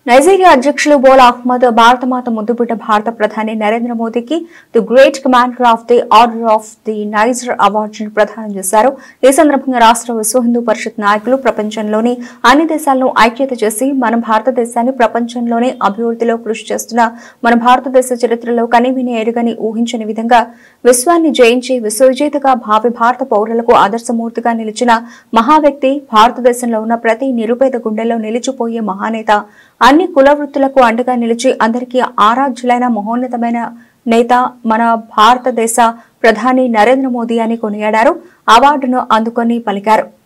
Nigeria అధ్యక్షులు బోలా అహ్మద్ భారతమాత ముద్దుబిడ్డ భారత ప్రధాని నరేంద్ర మోదీకి the great commander of the order of the Niger అవార్డును ప్రదానం చేశారు ఈ సందర్భంగా రాష్ట్ర విశ్వ హిందూ పరిషత్ నాయకులు ప్రపంచంలోని అన్ని దేశాలను ఐక్యత చేసి మన భారతదేశాన్ని ప్రపంచంలోనే అభివృద్ధిలో కృషి చేస్తున్న మన భారతదేశ చరిత్రలో కనివిని ఎరుగని ఊహించని విధంగా విశ్వాన్ని జయించి విశ్వవిజేతగా భావి భారత పౌరులకు ఆదర్శమూర్తిగా నిలిచిన మహావ్యక్తి భారతదేశంలో ఉన్న ప్రతి నిరుపేద గుండెల్లో నిలిచిపోయే మహానేత అన్ని కుల వృత్తులకు అండగా నిలిచి అందరికీ ఆరాధ్యులైన మహోన్నతమైన నేత మన భారతదేశ ప్రధాని నరేంద్ర మోదీ అని కొనియాడారు అవార్డును అందుకొని పలికారు